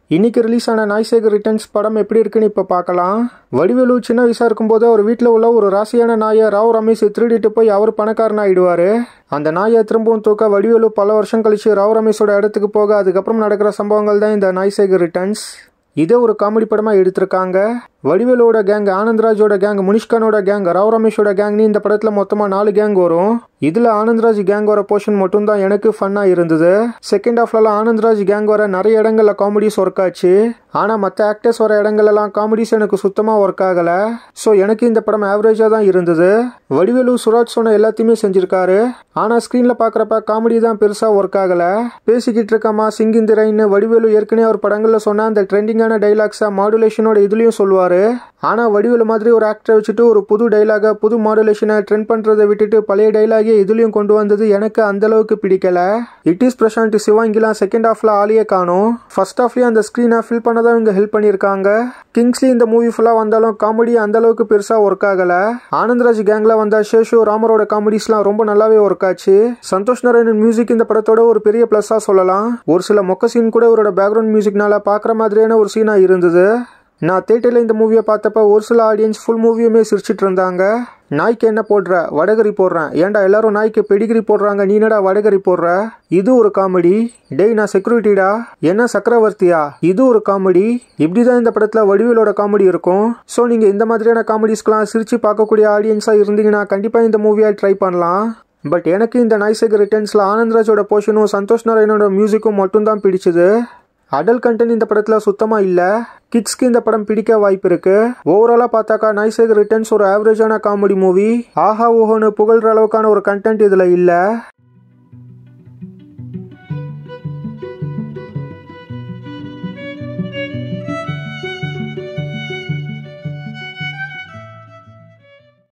இன்னைக்கு ரிலீஸ் ஆன நாய்சேகர் ரிட்டர்ன்ஸ் படம் எப்படி இருக்குன்னு இப்போ பார்க்கலாம் வடிவேலு சின்ன வயசா இருக்கும்போது அவர் வீட்டில் உள்ள ஒரு ராசியான நாயை ராவ் ரமேஷ் திருடிட்டு போய் அவர் பணக்காரன் ஆயிடுவாரு அந்த நாயை திரும்பவும் தூக்க வடிவேலு பல வருஷம் கழிச்சு ராவ் ரமேஷோட இடத்துக்கு போக அதுக்கப்புறம் நடக்கிற சம்பவங்கள் தான் இந்த நாய்சேகர் ரிட்டர்ன்ஸ் இதே ஒரு காமெடி படமாக எடுத்திருக்காங்க வடிவேலோட கேங் ஆனந்த்ராஜோட கேங் முனிஷ்கானோட கேங் ராவ் ரமேஷோட கேங்னு இந்த படத்தில் மொத்தமாக நாலு கேங் வரும் இதில் ஆனந்த்ராஜ் கேங் வர போர்ஷன் மட்டும் தான் எனக்கு ஃபன்னாக இருந்தது செகண்ட் ஹாஃப்லலாம் ஆனந்த்ராஜ் கேங் வர நிறைய இடங்கள்ல காமெடிஸ் ஒர்க் ஆச்சு ஆனால் மற்ற ஆக்டர்ஸ் வர இடங்கள்லாம் காமெடிஸ் எனக்கு சுத்தமாக ஒர்க் ஆகலை ஸோ எனக்கு இந்த படம் ஆவரேஜாக தான் இருந்தது வடிவேலு சுராஜ் சொன்ன எல்லாத்தையுமே செஞ்சிருக்காரு ஆனால் ஸ்க்ரீனில் பார்க்குறப்ப காமெடி தான் பெருசாக ஒர்க் ஆகலை பேசிக்கிட்டு இருக்கமா சிங்கிந்திரைன்னு வடிவேலு ஏற்கனவே அவர் படங்களில் சொன்ன அந்த ட்ரெண்டிங்கான டைலாக்ஸை மாடுலேஷனோட இதுலேயும் சொல்லுவார் ஆனால் வடிவேலு மாதிரி ஒரு ஆக்டரை வச்சுட்டு ஒரு புது டைலாக புது மாடுலேஷனை ட்ரெண்ட் பண்ணுறதை விட்டுட்டு பழைய டைலாகே இதுலேயும் கொண்டு வந்தது எனக்கு அந்த அளவுக்கு பிடிக்கல இட் இஸ் பிரசாந்த் சிவாங்கிலாம் செகண்ட் ஹாஃப்ல ஆளியே காணும் ஃபர்ஸ்ட் ஹாஃப்லேயே அந்த ஸ்க்ரீனை ஃபில் பண்ண தான் இவங்க ஹெல்ப் பண்ணியிருக்காங்க கிங்ஸ்லி இந்த மூவி ஃபுல்லாக வந்தாலும் காமெடி அந்த அளவுக்கு பெருசாக ஒர்க் ஆகலை ஆனந்த்ராஜ் கேங்கில் வந்த ஷேஷு ராமரோட காமெடிஸ்லாம் ரொம்ப நல்லாவே ஒர்க் ஆச்சு சந்தோஷ் நாராயணன் மியூசிக் இந்த படத்தோட ஒரு பெரிய ப்ளஸ்ஸாக சொல்லலாம் ஒரு சில மொக்க சீன் கூட இவரோட பேக்ரவுண்ட் மியூசிக்னால பார்க்குற மாதிரியான ஒரு சீனாக இருந்தது நான் தேட்டரில் இந்த மூவியை பார்த்தப்ப ஒரு சில ஆடியன்ஸ் ஃபுல் மூவியுமே சிரிச்சிட்டு இருந்தாங்க நாய்க்கு என்ன போடுற வடகரி போடுறேன் ஏன்டா எல்லாரும் நாய்க்கு பெடிகிரி போடுறாங்க நீ என்னடா வடகரி போடுற இது ஒரு காமெடி டேய் நான் செக்யூரிட்டிடா என்ன சக்கரவர்த்தியா இது ஒரு காமெடி இப்படிதான் இந்த படத்துல வடிவேலோட காமெடி இருக்கும் ஸோ நீங்க இந்த மாதிரியான காமெடிஸ்க்கெல்லாம் சிரிச்சு பார்க்கக்கூடிய ஆடியன்ஸா இருந்தீங்கன்னா கண்டிப்பா இந்த மூவியை ட்ரை பண்ணலாம் பட் எனக்கு இந்த நைசக் ரிட்டர்ன்ஸ்ல ஆனந்த்ராஜோட போர்ஷனும் சந்தோஷ் நாராயணோட மியூசிக்கும் மட்டும்தான் பிடிச்சது அடல் கண்டென்ட் இந்த படத்தில் சுத்தமாக இல்லை கிட்ஸ்க்கு இந்த படம் பிடிக்க வாய்ப்பு இருக்கு ஓவராலாக பார்த்தாக்கா நைசேக் ரிட்டர்ன்ஸ் ஒரு ஆவரேஜான காமெடி மூவி ஆஹா ஓஹோன்னு புகழ்ற அளவுக்கான ஒரு கண்டென்ட் இதில் இல்லை